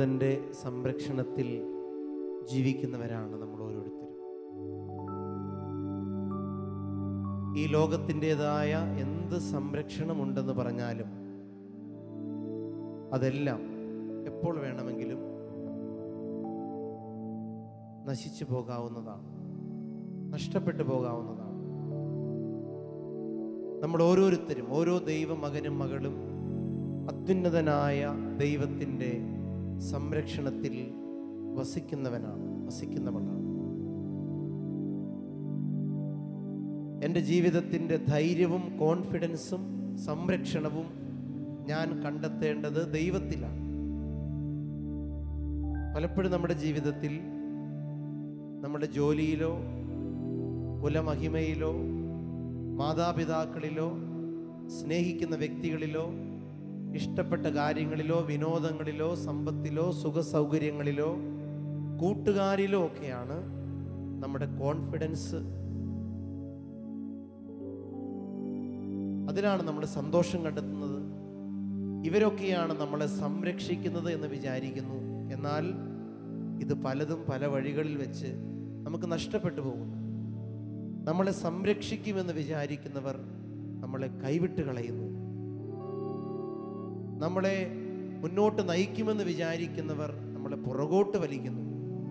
അത്യുന്നതൻ്റെ സംരക്ഷണത്തിൽ ജീവിക്കുന്നവരാണ് നമ്മൾ ഓരോരുത്തരും ഈ ലോകത്തിൻ്റെതായ എന്ത് സംരക്ഷണമുണ്ടെന്ന് പറഞ്ഞാലും അതെല്ലാം എപ്പോൾ വേണമെങ്കിലും നശിച്ചു പോകാവുന്നതാണ് നഷ്ടപ്പെട്ടു പോകാവുന്നതാണ് നമ്മൾ ഓരോരുത്തരും ഓരോ ദൈവ മകനും മകളും അത്യുന്നതനായ ദൈവത്തിൻ്റെ സംരക്ഷണത്തിൽ വസിക്കുന്നവനാണ് വസിക്കുന്നവളാണ് എൻ്റെ ജീവിതത്തിൻ്റെ ധൈര്യവും കോൺഫിഡൻസും സംരക്ഷണവും ഞാൻ കണ്ടെത്തേണ്ടത് ദൈവത്തിലാണ് പലപ്പോഴും നമ്മുടെ ജീവിതത്തിൽ നമ്മുടെ ജോലിയിലോ കുലമഹിമയിലോ മാതാപിതാക്കളിലോ സ്നേഹിക്കുന്ന വ്യക്തികളിലോ ഇഷ്ടപ്പെട്ട കാര്യങ്ങളിലോ വിനോദങ്ങളിലോ സമ്പത്തിലോ സുഖസൗകര്യങ്ങളിലോ കൂട്ടുകാരിലോ ഒക്കെയാണ് നമ്മുടെ കോൺഫിഡൻസ് അതിലാണ് നമ്മൾ സന്തോഷം കണ്ടെത്തുന്നത് ഇവരൊക്കെയാണ് നമ്മളെ സംരക്ഷിക്കുന്നത് എന്ന് വിചാരിക്കുന്നു എന്നാൽ ഇത് പലതും പല വഴികളിൽ വെച്ച് നമുക്ക് നഷ്ടപ്പെട്ടു പോകുന്നു നമ്മളെ സംരക്ഷിക്കുമെന്ന് വിചാരിക്കുന്നവർ നമ്മളെ കൈവിട്ട് കളയുന്നു നമ്മളെ മുന്നോട്ട് നയിക്കുമെന്ന് വിചാരിക്കുന്നവർ നമ്മളെ പുറകോട്ട് വലിക്കുന്നു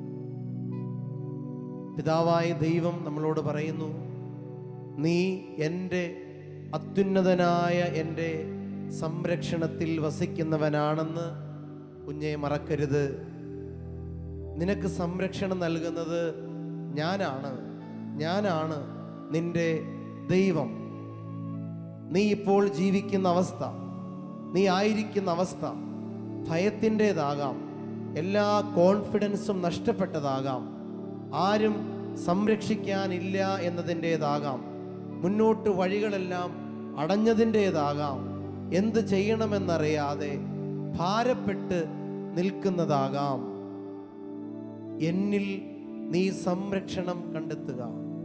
പിതാവായ ദൈവം നമ്മളോട് പറയുന്നു നീ എൻ്റെ അത്യുന്നതനായ എൻ്റെ സംരക്ഷണത്തിൽ വസിക്കുന്നവനാണെന്ന് കുഞ്ഞെ മറക്കരുത് നിനക്ക് സംരക്ഷണം നൽകുന്നത് ഞാനാണ് ഞാനാണ് നിന്റെ ദൈവം നീ ഇപ്പോൾ ജീവിക്കുന്ന അവസ്ഥ നീ ആയിരിക്കുന്ന അവസ്ഥ ഭയത്തിൻ്റെതാകാം എല്ലാ കോൺഫിഡൻസും നഷ്ടപ്പെട്ടതാകാം ആരും സംരക്ഷിക്കാനില്ല എന്നതിൻ്റെതാകാം മുന്നോട്ട് വഴികളെല്ലാം അടഞ്ഞതിൻ്റെതാകാം എന്ത് ചെയ്യണമെന്നറിയാതെ ഭാരപ്പെട്ട് നിൽക്കുന്നതാകാം എന്നിൽ നീ സംരക്ഷണം കണ്ടെത്തുക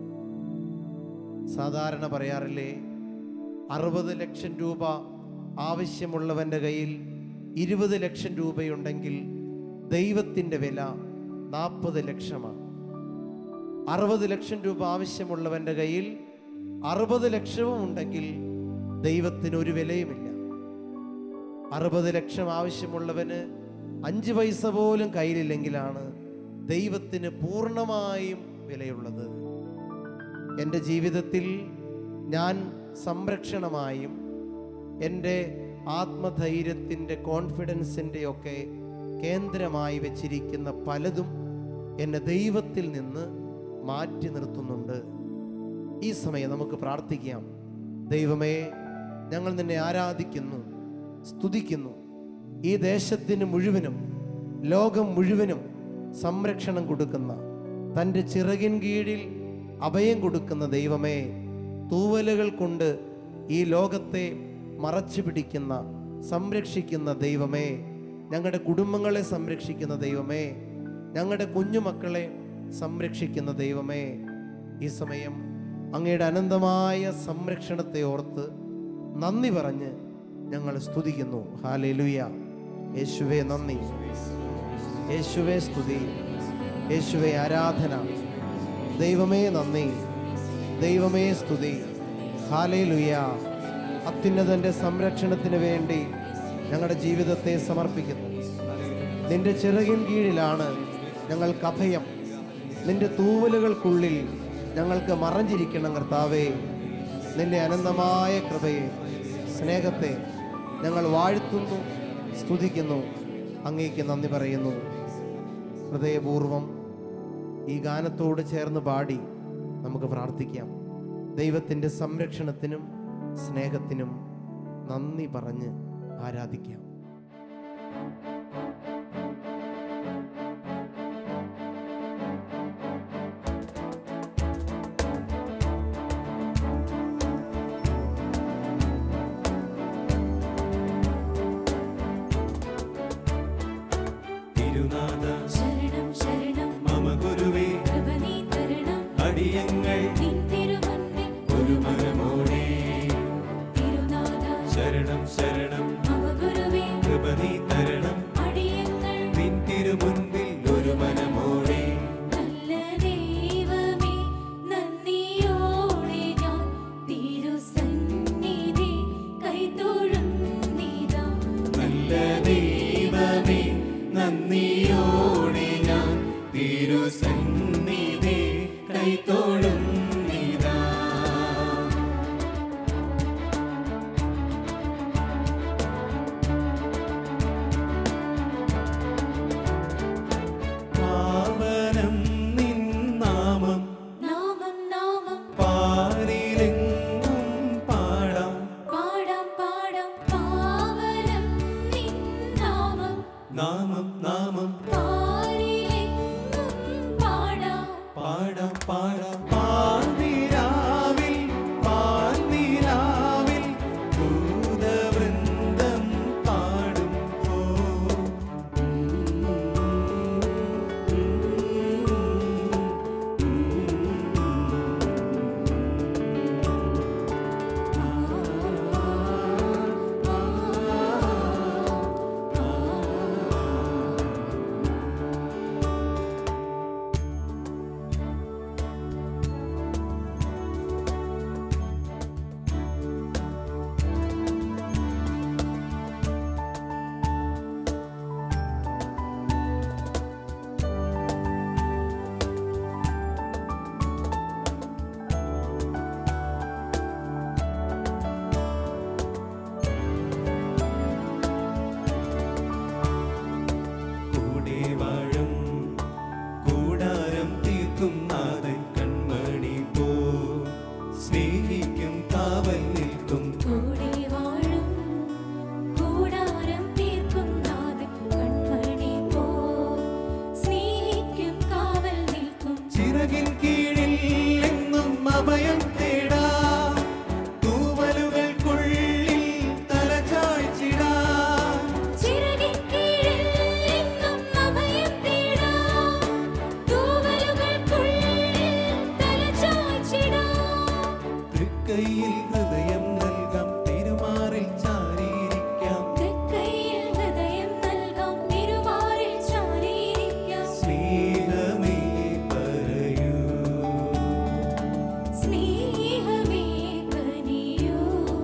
സാധാരണ പറയാറില്ലേ അറുപത് ലക്ഷം രൂപ ആവശ്യമുള്ളവൻ്റെ കയ്യിൽ ഇരുപത് ലക്ഷം രൂപയുണ്ടെങ്കിൽ ദൈവത്തിൻ്റെ വില നാൽപ്പത് ലക്ഷമാണ് അറുപത് ലക്ഷം രൂപ ആവശ്യമുള്ളവൻ്റെ കയ്യിൽ അറുപത് ലക്ഷവും ഉണ്ടെങ്കിൽ ദൈവത്തിന് ഒരു വിലയുമില്ല അറുപത് ലക്ഷം ആവശ്യമുള്ളവന് അഞ്ച് പൈസ പോലും കയ്യിലില്ലെങ്കിലാണ് ദൈവത്തിന് പൂർണ്ണമായും വിലയുള്ളത് എൻ്റെ ജീവിതത്തിൽ ഞാൻ സംരക്ഷണമായും എൻ്റെ ആത്മധൈര്യത്തിൻ്റെ കോൺഫിഡൻസിൻ്റെ ഒക്കെ കേന്ദ്രമായി വെച്ചിരിക്കുന്ന പലതും എന്നെ ദൈവത്തിൽ നിന്ന് മാറ്റി നിർത്തുന്നുണ്ട് ഈ സമയം നമുക്ക് പ്രാർത്ഥിക്കാം ദൈവമേ ഞങ്ങൾ നിന്നെ ആരാധിക്കുന്നു സ്തുതിക്കുന്നു ഈ ദേശത്തിന് മുഴുവനും ലോകം മുഴുവനും സംരക്ഷണം കൊടുക്കുന്ന തൻ്റെ ചിറകിൻ കീഴിൽ അഭയം കൊടുക്കുന്ന ദൈവമേ തൂവലുകൾ കൊണ്ട് ഈ ലോകത്തെ മറച്ചു പിടിക്കുന്ന സംരക്ഷിക്കുന്ന ദൈവമേ ഞങ്ങളുടെ കുടുംബങ്ങളെ സംരക്ഷിക്കുന്ന ദൈവമേ ഞങ്ങളുടെ കുഞ്ഞുമക്കളെ സംരക്ഷിക്കുന്ന ദൈവമേ ഈ സമയം അങ്ങയുടെ അനന്തമായ സംരക്ഷണത്തെ ഓർത്ത് നന്ദി പറഞ്ഞ് ഞങ്ങൾ സ്തുതിക്കുന്നു ഹാലേലുയ യേശുവേ നന്ദി യേശുവേ സ്തുതി യേശുവേ ആരാധന ദൈവമേ നന്ദി ദൈവമേ സ്തുതി ഹാലേലുയ അത്യുന്നതന്റെ സംരക്ഷണത്തിന് വേണ്ടി ഞങ്ങളുടെ ജീവിതത്തെ സമർപ്പിക്കുന്നു നിന്റെ ചിറകിൻ കീഴിലാണ് ഞങ്ങൾക്ക് അഭയം നിന്റെ തൂവലുകൾക്കുള്ളിൽ ഞങ്ങൾക്ക് മറഞ്ഞിരിക്കണം കർത്താവേ നിന്റെ അനന്തമായ കൃപയെ സ്നേഹത്തെ ഞങ്ങൾ വാഴ്ത്തുന്നു സ്തുതിക്കുന്നു അങ്ങേക്ക് നന്ദി പറയുന്നു ഹൃദയപൂർവം ഈ ഗാനത്തോട് ചേർന്ന് പാടി നമുക്ക് പ്രാർത്ഥിക്കാം ദൈവത്തിൻ്റെ സംരക്ഷണത്തിനും സ്നേഹത്തിനും നന്ദി പറഞ്ഞ് ആരാധിക്കാം തിരുനാഥ ശരണം ശരണം മമ ഗുരുവേ കൃപ നീ തരണം അടിയങ്ങൾ നിൻ തിരുമുൻപിൽ ഒരു മനമോടെ തിരുനാഥ ശരണം ശരണം മമ ഗുരുവേ തിരുസന്നിധി കൈത്തോടും നീതാ പാവനം നിൻ നാമം നാമം നാമം പാരിലെങ്ങും പാടാം പാടാം പാടാം പാവനം നിൻ നാമം നാമം നാമം പാരിലെങ്ങും പാടാം പാടാം പാടാം പാതിരാവിൽ പാതിരാവിൽ ഭൂതവൃന്ദം പാടുമ്പോ കൂടെ വാഴും കൂടാരം തീർക്കും നാഥൻ കൺമണി പോ സ്നേഹിക്കും കാവൽ നിൽക്കും കൂടെ വാഴും കൂടാരം തീർക്കും നാഥൻ കൺമണി പോ സ്നേഹിക്കും കാവൽ നിൽക്കും ചിറകിൻ കീഴിൽ എന്നും അഭയം തേടാ തൂവലുകൾക്കുള്ളിൽ തലചായ്ച്ചിടാ ചിറകിൻ കീഴിൽ എന്നും അഭയം തേടാം തൂവലുകൾക്കുള്ളിൽ തലചായ്ച്ചിടാം തൃക്കൈയിൽ ഹൃദയം നൽകാം തിരുമാറിൽ ചാരിയിരിക്കാം തൃക്കൈയിൽ ഹൃദയം നൽകാം തിരുമാറിൽ ചാരിയിരിക്കാം സ്നേഹമേ പറയൂ സ്നേഹമേ കനിയൂ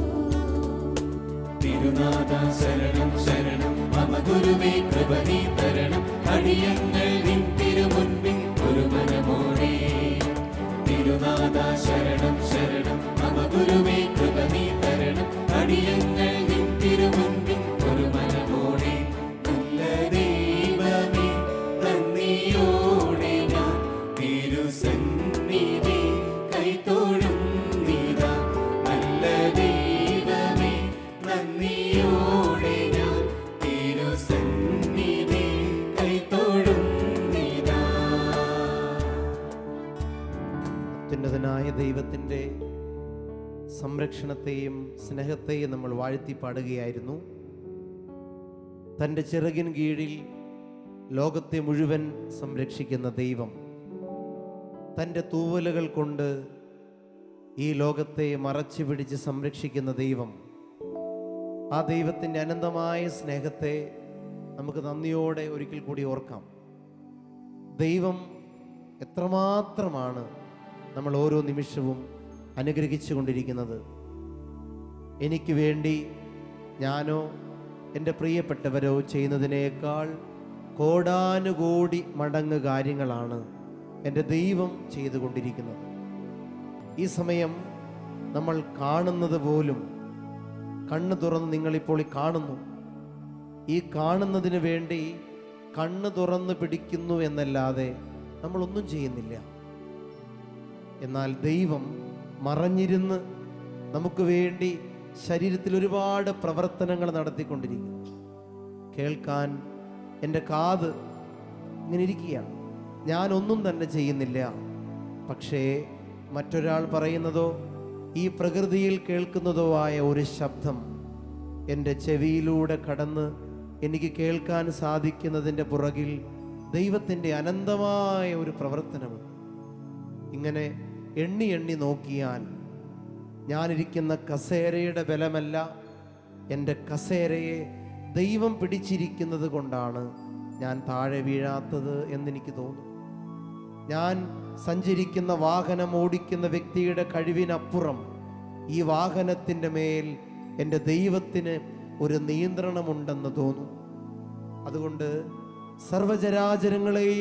തിരുനാഥ ശരണം ശരണം മമ ഗുരുവേ കൃപതി തരണം അടിയങ്ങൾ നിൻ തിരുമുൻപിൽ ഒരു മനമോടെ തിരുനാഥ ശരണം ശരണം മമ ഗുരുവേ കൃപതി തരണം അടിയങ്ങൾ നിൻ തിരുമുൻപിൽ ഒരു മനമോടെ നല്ല ദൈവമേ നന്ദിയോടെ ഞാൻ തിരുസന്നിധി കൈത്തോഴും നീതാ നല്ല ദൈവമേ നന്ദിയോടെ ഞാൻ തിരുസന്നിധി കൈത്തോഴും നീതാ അത്യുന്നതനായ ദൈവത്തിൻ്റെ സംരക്ഷണത്തെയും സ്നേഹത്തെയും നമ്മൾ വാഴ്ത്തി പാടുകയായിരുന്നു തൻ്റെ ചിറകിൻ കീഴിൽ ലോകത്തെ മുഴുവൻ സംരക്ഷിക്കുന്ന ദൈവം തൻ്റെ തൂവലുകൾ കൊണ്ട് ഈ ലോകത്തെ മറച്ചു പിടിച്ച് സംരക്ഷിക്കുന്ന ദൈവം ആ ദൈവത്തിൻ്റെ അനന്തമായ സ്നേഹത്തെ നമുക്ക് നന്ദിയോടെ ഒരിക്കൽ കൂടി ഓർക്കാം ദൈവം എത്രമാത്രമാണ് നമ്മൾ ഓരോ നിമിഷവും അനുഗ്രഹിച്ചു കൊണ്ടിരിക്കുന്നത് എനിക്ക് വേണ്ടി ഞാനോ എൻ്റെ പ്രിയപ്പെട്ടവരോ ചെയ്യുന്നതിനേക്കാൾ കോടാനുകോടി മടങ്ങ് കാര്യങ്ങളാണ് എൻ്റെ ദൈവം ചെയ്തുകൊണ്ടിരിക്കുന്നത് ഈ സമയം നമ്മൾ കാണുന്നത് പോലും കണ്ണ് തുറന്ന് നിങ്ങളിപ്പോൾ ഈ കാണുന്നു ഈ കാണുന്നതിന് വേണ്ടി കണ്ണ് തുറന്ന് പിടിക്കുന്നു എന്നല്ലാതെ നമ്മളൊന്നും ചെയ്യുന്നില്ല എന്നാൽ ദൈവം മറഞ്ഞിരുന്ന് നമുക്ക് വേണ്ടി ശരീരത്തിൽ ഒരുപാട് പ്രവർത്തനങ്ങൾ നടത്തിക്കൊണ്ടിരിക്കുന്നു കേൾക്കാൻ എൻ്റെ കാത് ഇങ്ങനെ ഇരിക്കുകയാണ് ഞാനൊന്നും തന്നെ ചെയ്യുന്നില്ല പക്ഷേ മറ്റൊരാൾ പറയുന്നതോ ഈ പ്രകൃതിയിൽ കേൾക്കുന്നതോ ആയ ഒരു ശബ്ദം എൻ്റെ ചെവിയിലൂടെ കടന്ന് എനിക്ക് കേൾക്കാൻ സാധിക്കുന്നതിൻ്റെ പുറകിൽ ദൈവത്തിൻ്റെ അനന്തമായ ഒരു പ്രവർത്തനമുണ്ട് ഇങ്ങനെ എണ്ണി എണ്ണി നോക്കിയാൽ ഞാനിരിക്കുന്ന കസേരയുടെ ബലമല്ല എൻ്റെ കസേരയെ ദൈവം പിടിച്ചിരിക്കുന്നത് കൊണ്ടാണ് ഞാൻ താഴെ വീഴാത്തത് എന്നെനിക്ക് തോന്നുന്നു ഞാൻ സഞ്ചരിക്കുന്ന വാഹനം ഓടിക്കുന്ന വ്യക്തിയുടെ കഴിവിനപ്പുറം ഈ വാഹനത്തിൻ്റെ മേൽ എൻ്റെ ദൈവത്തിന് ഒരു നിയന്ത്രണമുണ്ടെന്ന് തോന്നും അതുകൊണ്ട് സർവചരാചരങ്ങളെയും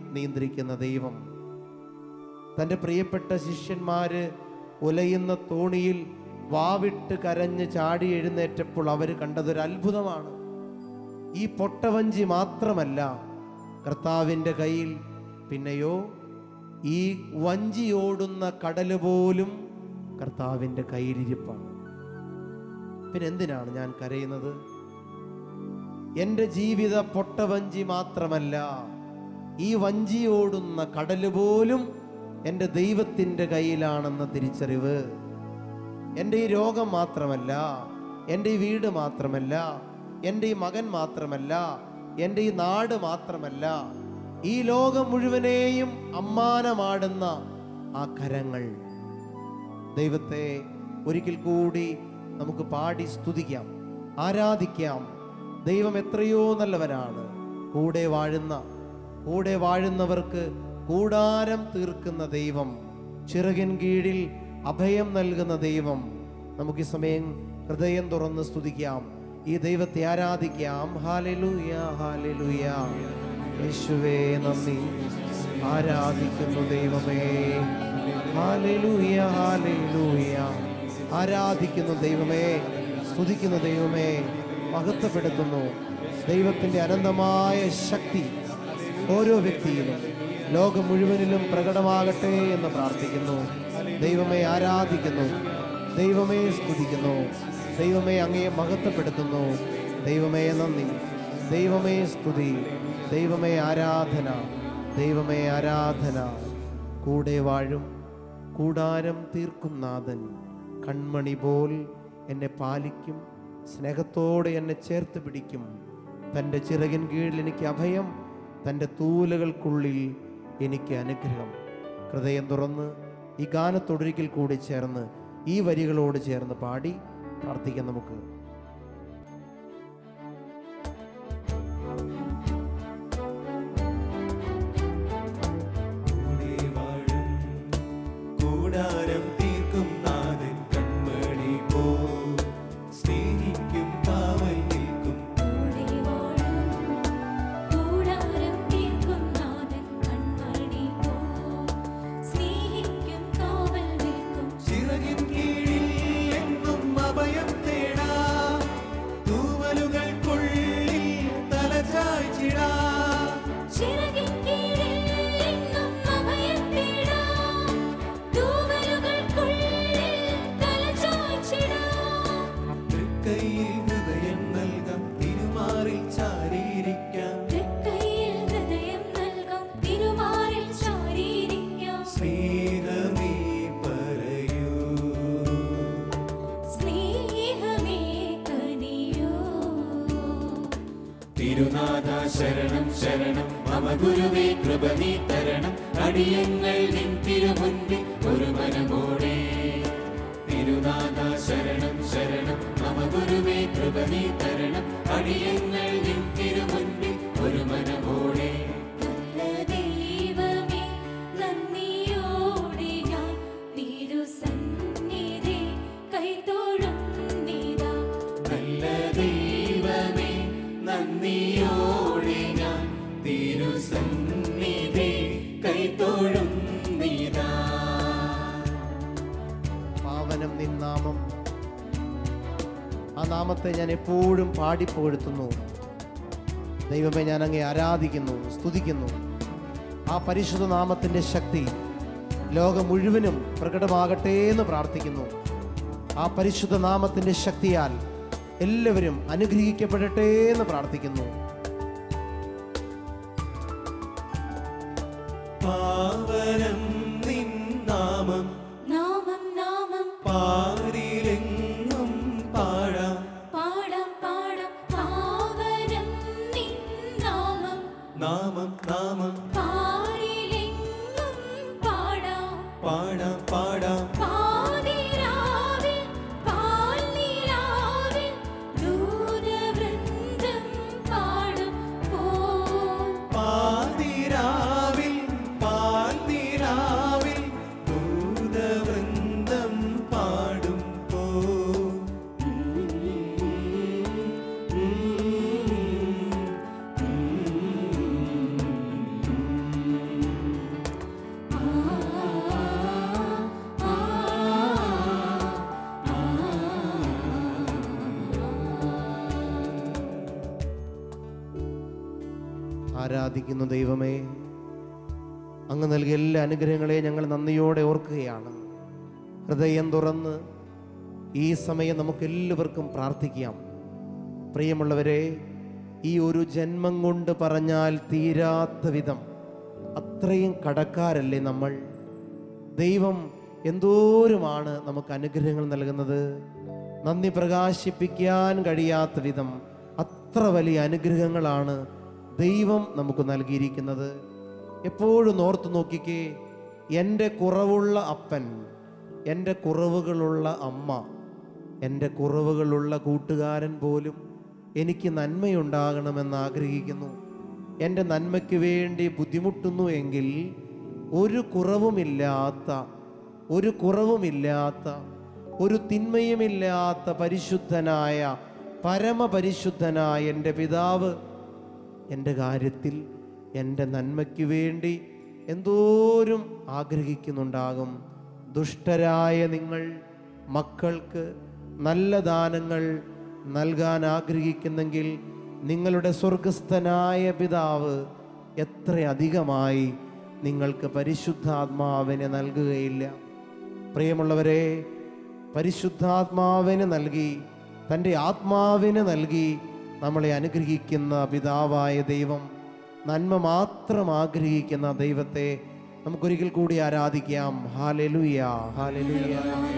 നിയന്ത്രിക്കുന്ന ദൈവം തൻ്റെ പ്രിയപ്പെട്ട ശിഷ്യന്മാര് ഉലയുന്ന തോണിയിൽ വാവിട്ട് കരഞ്ഞ് ചാടി എഴുന്നേറ്റപ്പോൾ അവർ കണ്ടതൊരു അത്ഭുതമാണ് ഈ പൊട്ടവഞ്ചി മാത്രമല്ല കർത്താവിൻ്റെ കയ്യിൽ പിന്നെയോ ഈ വഞ്ചി ഓടുന്ന കടല് പോലും കർത്താവിൻ്റെ കയ്യിലിരിപ്പാണ് പിന്നെ എന്തിനാണ് ഞാൻ കരയുന്നത് എൻ്റെ ജീവിത പൊട്ടവഞ്ചി മാത്രമല്ല ഈ വഞ്ചി ഓടുന്ന കടല് പോലും എൻ്റെ ദൈവത്തിൻ്റെ കയ്യിലാണെന്ന തിരിച്ചറിവ് എൻ്റെ ഈ രോഗം മാത്രമല്ല എൻ്റെ ഈ വീട് മാത്രമല്ല എൻ്റെ ഈ മകൻ മാത്രമല്ല എൻ്റെ ഈ നാട് മാത്രമല്ല ഈ ലോകം മുഴുവനെയും അമ്മാനമാടുന്ന ആ കരങ്ങൾ ദൈവത്തെ ഒരിക്കൽ കൂടി നമുക്ക് പാടി സ്തുതിക്കാം ആരാധിക്കാം ദൈവം എത്രയോ നല്ലവനാണ് കൂടെ വാഴുന്ന കൂടെ വാഴുന്നവർക്ക് കൂടാരം തീർക്കുന്ന ദൈവം ചിറകിൻ കീഴിൽ അഭയം നൽകുന്ന ദൈവം നമുക്ക് ഈ സമയം ഹൃദയം തുറന്ന് സ്തുതിക്കാം ഈ ദൈവത്തെ ആരാധിക്കാം ഹാലലുയ ഹാലലുയ യേശുവേ നന്ദി ആരാധിക്കുന്നു ദൈവമേ ഹാലലുയ ഹാലലുയ ആരാധിക്കുന്നു ദൈവമേ സ്തുതിക്കുന്നു ദൈവമേ മഹത്വപ്പെടുത്തുന്നു ദൈവത്തിൻ്റെ അനന്തമായ ശക്തി ഓരോ വ്യക്തിയിലും ലോകം മുഴുവനിലും പ്രകടമാകട്ടെ എന്ന് പ്രാർത്ഥിക്കുന്നു ദൈവമേ ആരാധിക്കുന്നു ദൈവമേ സ്തുതിക്കുന്നു ദൈവമേ അങ്ങയെ മഹത്വപ്പെടുത്തുന്നു ദൈവമേ നന്ദി ദൈവമേ സ്തുതി ദൈവമേ ആരാധന ദൈവമേ ആരാധന കൂടെ വാഴും കൂടാരം തീർക്കും നാഥൻ കൺമണി പോൽ എന്നെ പാലിക്കും സ്നേഹത്തോടെ എന്നെ ചേർത്ത് പിടിക്കും തൻ്റെ ചിറകിൻ കീഴിൽ എനിക്ക് അഭയം തൻ്റെ തൂലുകൾക്കുള്ളിൽ എനിക്ക് അനുഗ്രഹം ഹൃദയം തുറന്ന് ഈ ഗാനത്തൊടൊരിക്കൽ കൂടി ചേർന്ന് ഈ വരികളോട് ചേർന്ന് പാടി പ്രാർത്ഥിക്കാം നമുക്ക് കൂടെ വാഴും കൂടാരം തീർക്കും നാഥൻ കൺമണി പോ സ്നേഹിക്കും കാവൽ നിൽക്കും കൂടെ വാഴും കൂടാരം തീർക്കും നാഥൻ കൺമണി പോ സ്നേഹിക്കും കാവൽ നിൽക്കും ചിറകിൻ കീഴിൽ എന്നും അഭയം തേടാം തൂവലുകൾക്കുള്ളിൽ തലചായ്ച്ചിടാം ചിറകിൻ കീഴിൽ എന്നും അഭയം തേടാം തൂവലുകൾക്കുള്ളിൽ തലചായ്ച്ചിടാം തൃക്കൈയിൽ ഹൃദയം നൽകാം തിരുമാറിൽ ചാരിയിരിക്കാം തൃക്കൈയിൽ ഹൃദയം നൽകാം തിരുമാറിൽ ചാരിയിരിക്കാം സ്നേഹമേ പറയൂ സ്നേഹമേ കനിയൂ തിരുനാഥ ശരണം ശരണം മമ ഗുരുവേ കൃപ നീ തരണം അടിയങ്ങൾ നിൻ തിരുമുൻപിൽ ഒരു മനമോടെ തിരുനാഥ ശരണം ശരണം മമ ഗുരുവേ കൃപ നീ തരണം അടിയങ്ങൾ നിൻ തിരുമുൻപിൽ ഒരു മനമോടെ നല്ല ദൈവമേ നന്ദിയോടെ ഞാൻ തിരുസന്നിധി കൈതൊഴുന്നിതാ നല്ല ദൈവമേ നന്ദിയോടെ ഞാൻ തിരുസന്നിധി കൈതൊഴും നീതാ പാവനം നിൻ നാമം ആ നാമത്തെ ഞാൻ എപ്പോഴും പാടിപ്പോഴ്ത്തുന്നു ദൈവമേ ഞാൻ അങ്ങേ ആരാധിക്കുന്നു സ്തുതിക്കുന്നു ആ പരിശുദ്ധ നാമത്തിൻ്റെ ശക്തി ലോകം മുഴുവനും പ്രകടമാകട്ടെ എന്ന് പ്രാർത്ഥിക്കുന്നു ആ പരിശുദ്ധ നാമത്തിൻ്റെ ശക്തിയാൽ എല്ലാവരും അനുഗ്രഹിക്കപ്പെടട്ടെ എന്ന് പ്രാർത്ഥിക്കുന്നു പാവനം നിൻ നാമം നാമം നാമം പാരിലെങ്ങും പാടാം പാടാം പാടാം പാവനം നിൻ നാമം നാമം നാമം പാരിലെങ്ങും പാടാം പാടാം പാടാം പാതിരാവിൽ പാൽനിലാവിൽ ദൂതവൃന്ദം പാടും പോൽ പാതിരാവിൽ പാൽനിലാവിൽ ഭൂതവൃന്ദം പാടും പോ ആരാധിക്കുന്നു ദൈവമേ അങ്ങ് നൽകിയ എല്ലാ അനുഗ്രഹങ്ങളെയും ഞങ്ങൾ നന്ദിയോടെ ഓർക്കുകയാണ് ഹൃദയം തുറന്ന് ഈ സമയം നമുക്ക് എല്ലാവർക്കും പ്രാർത്ഥിക്കാം പ്രിയമുള്ളവരെ ഈ ഒരു ജന്മം കൊണ്ട് പറഞ്ഞാൽ തീരാത്ത വിധം അത്രയും കടക്കാരല്ലേ നമ്മൾ ദൈവം എന്തോരമാണ് നമുക്ക് അനുഗ്രഹങ്ങൾ നൽകുന്നത് നന്ദി പ്രകാശിപ്പിക്കാൻ കഴിയാത്ത വിധം അത്ര വലിയ അനുഗ്രഹങ്ങളാണ് ദൈവം നമുക്ക് നൽകിയിരിക്കുന്നത് എപ്പോഴും ഓർത്തു നോക്കിക്കേ എൻ്റെ കുറവുള്ള അപ്പൻ എൻ്റെ കുറവുകളുള്ള അമ്മ എൻ്റെ കുറവുകളുള്ള കൂട്ടുകാരൻ പോലും എനിക്ക് നന്മയുണ്ടാകണമെന്ന് ആഗ്രഹിക്കുന്നു എൻ്റെ നന്മയ്ക്ക് വേണ്ടി ബുദ്ധിമുട്ടുന്നു എങ്കിൽ ഒരു കുറവുമില്ലാത്ത ഒരു കുറവുമില്ലാത്ത ഒരു തിന്മയുമില്ലാത്ത പരിശുദ്ധനായ പരമപരിശുദ്ധനായ എൻ്റെ പിതാവ് എൻ്റെ കാര്യത്തിൽ എൻ്റെ നന്മയ്ക്ക് വേണ്ടി എന്തോരം ആഗ്രഹിക്കുന്നുണ്ടാകും ദുഷ്ടരായ നിങ്ങൾ മക്കൾക്ക് നല്ല ദാനങ്ങൾ നൽകാൻ ആഗ്രഹിക്കുന്നെങ്കിൽ നിങ്ങളുടെ സ്വർഗസ്ഥനായ പിതാവ് എത്ര അധികമായി നിങ്ങൾക്ക് പരിശുദ്ധാത്മാവിനെ നൽകുകയില്ല പ്രിയമുള്ളവരെ പരിശുദ്ധാത്മാവിനെ നൽകി തൻ്റെ ആത്മാവിനെ നൽകി നമ്മളെ അനുഗ്രഹിക്കുന്ന പിതാവായ ദൈവം നന്മ മാത്രം ആഗ്രഹിക്കുന്ന ദൈവത്തെ നമുക്കൊരിക്കൽ കൂടി ആരാധിക്കാം ഹാലലുയ ഹാലലുയ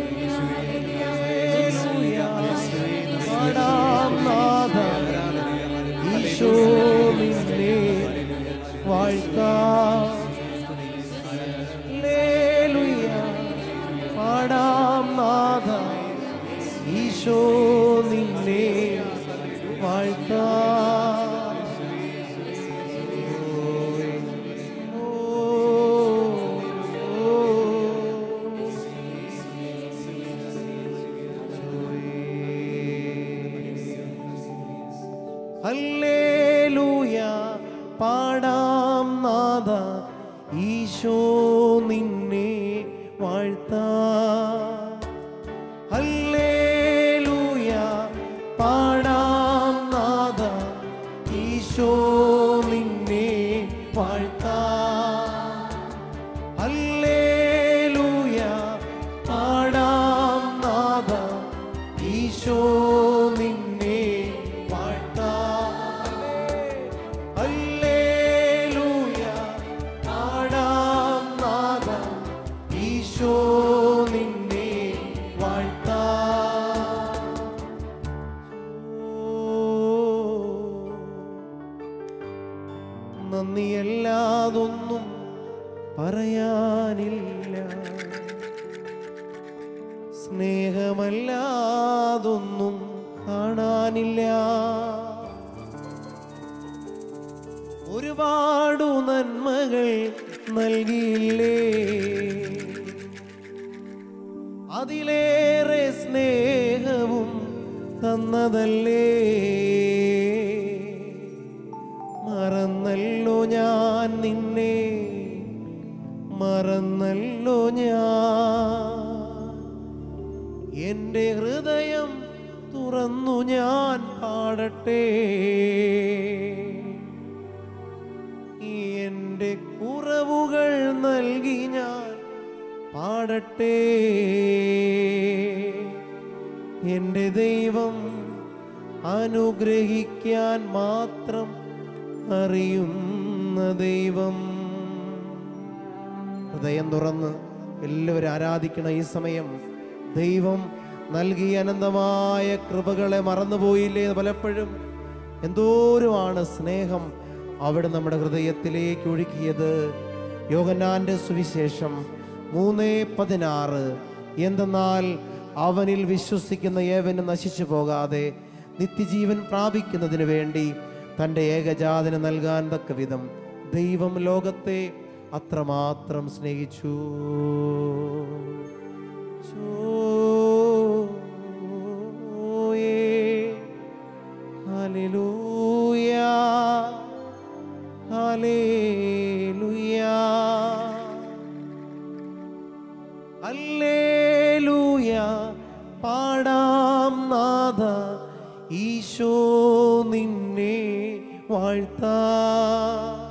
ഈശോ നിന്നെ വാഴ്ത്താം ഹല്ലേലൂയ. പാടാം നാഥ ഈശോ നിന്നെ വാഴ്ത്താം ഓ, ഓ, ഹല്ലേലൂയ പാടാം നാഥ ഈശോ നിന്നെ വാഴ്ത്താ ഹല്ലേലൂയ പാടാം നാഥ ഈശോ നിന്നെ വാഴ്ത്താ ഹല്ലേലൂയ പാടാം നാഥ ഈശോ നിന്നെ വാഴ്ത്താ ഹല്ലേലൂയ പാടാം നാഥ ഈശോ നിന്നെ വാഴ്ത്താ നന്ദിയല്ലാതൊന്നും പറയാനില്ല സ്നേഹമല്ലാതൊന്നും കാണാനില്ല ഒരുപാടു നന്മകൾ നൽകിയില്ലേ അതിലേറെ സ്നേഹവും തന്നതല്ലേ മറന്നല്ലോ ഞാൻ നിന്നെ മറന്നല്ലോ ഞാൻ എൻ്റെ ഹൃദയം തുറന്നു ഞാൻ പാടട്ടെ എൻ്റെ കുറവുകൾ നൽകി ഞാൻ പാടട്ടെ എൻ്റെ ദൈവം അനുഗ്രഹിക്കാൻ മാത്രം അറിയുന്ന ദൈവം ഹൃദയം തുറന്ന് എല്ലാവരും ആരാധിക്കണം ഈ സമയം ദൈവം നൽകിയ അനന്തമായ കൃപകളെ മറന്നുപോയില്ലേ എന്ന് പലപ്പോഴും എന്തോരമാണ് സ്നേഹം അവിടെ നമ്മുടെ ഹൃദയത്തിലേക്ക് ഒഴുക്കിയത് യോഗന്നാന്റെ സുവിശേഷം മൂന്ന് പതിനാറ് എന്തെന്നാൽ അവനിൽ വിശ്വസിക്കുന്ന ഏവനും നശിച്ചു പോകാതെ നിത്യജീവൻ പ്രാപിക്കുന്നതിന് വേണ്ടി തൻ്റെ ഏകജാതന് നൽകാൻ തക്ക വിധം ദൈവം ലോകത്തെ അത്രമാത്രം സ്നേഹിച്ചു ചോയേ. ഹല്ലേലൂയ. ഹല്ലേലൂയ. ഹല്ലേലൂയ. പാടാം നാഥ ഈശോ നിന്നെ വാഴ്ത്താ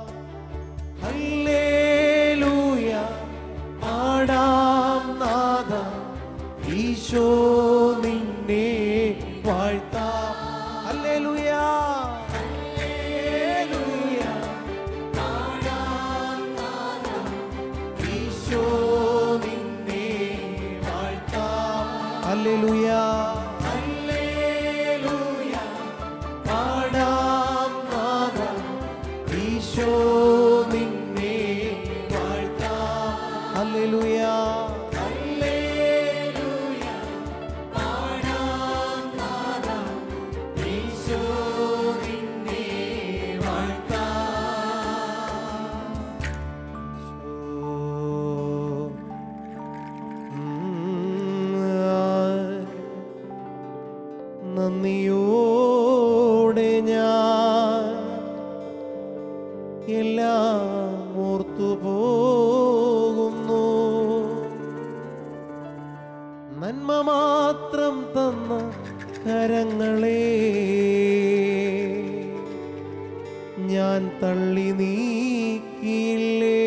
മാത്രം തന്ന കരങ്ങളെ ഞാൻ തള്ളി നീക്കിയില്ലേ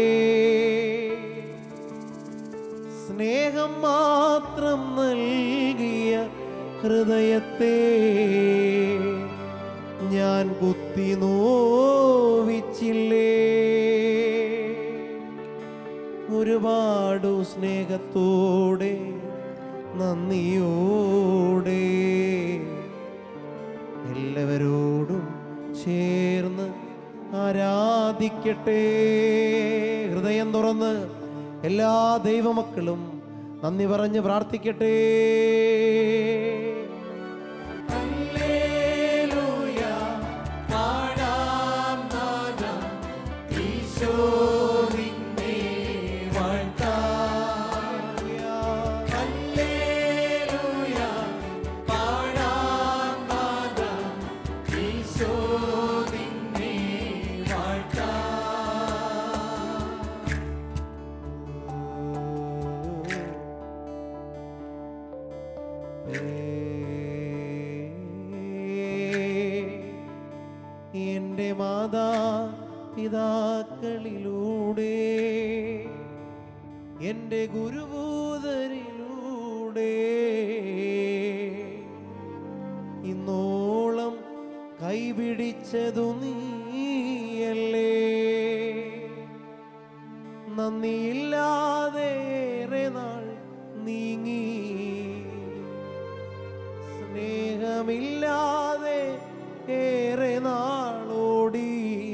സ്നേഹം മാത്രം നൽകിയ ഹൃദയത്തെ ഞാൻ കുത്തി നോവിച്ചില്ലേ ഒരുപാടു സ്നേഹത്തോടെ നന്ദിയോടെ എല്ലാവരോടും ചേർന്ന് ആരാധിക്കട്ടെ ഹൃദയം തുറന്ന് എല്ലാ ദൈവമക്കളും നന്ദി പറഞ്ഞ് പ്രാർത്ഥിക്കട്ടെ ഹല്ലേലൂയ പാടാം നാദം ഈശോ നിന്നെ വാഴ്ത്താം ഹല്ലേലൂയ പാടാം നാദം ഈശോ നിന്നെ വാഴ്ത്താം എൻ്റെ മാതാ പിതാക്കളിലൂടെ എൻ്റെ ഗുരുഭൂതരിലൂടെ ഇന്നോളം കൈപിടിച്ചതു നീയല്ലേ നന്ദിയില്ലാതെ ഏറെ നാൾ നീങ്ങി സ്നേഹമില്ലാതെ ഏറെ നാളോടി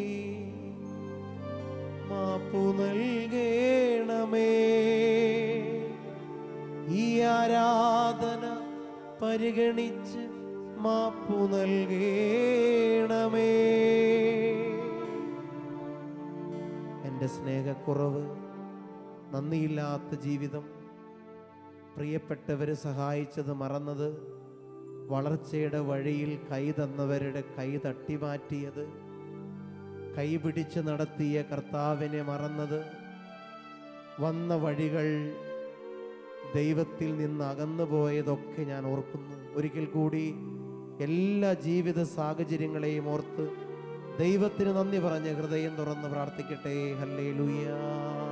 മാപ്പു നൽകേണമേ ഈ ആരാധന പരിഗണിച്ച് മാപ്പു നൽകേണമേ എൻ്റെ സ്നേഹക്കുറവ് നന്ദിയില്ലാത്ത ജീവിതം പ്രിയപ്പെട്ടവരെ സഹായിച്ചത് മറന്നത് വളർച്ചയുടെ വഴിയിൽ കൈ തന്നവരുടെ കൈ തട്ടിമാറ്റിയത് കൈ പിടിച്ച് നടത്തിയ കർത്താവിനെ മറന്നത് വന്ന വഴികൾ ദൈവത്തിൽ നിന്ന് അകന്നു പോയതൊക്കെ ഞാൻ ഓർക്കുന്നു ഒരിക്കൽ കൂടി എല്ലാ ജീവിത സാഹചര്യങ്ങളെയും ഓർത്ത് ദൈവത്തിന് നന്ദി പറഞ്ഞ് ഹൃദയം തുറന്ന് പ്രാർത്ഥിക്കട്ടെ ഹല്ലേ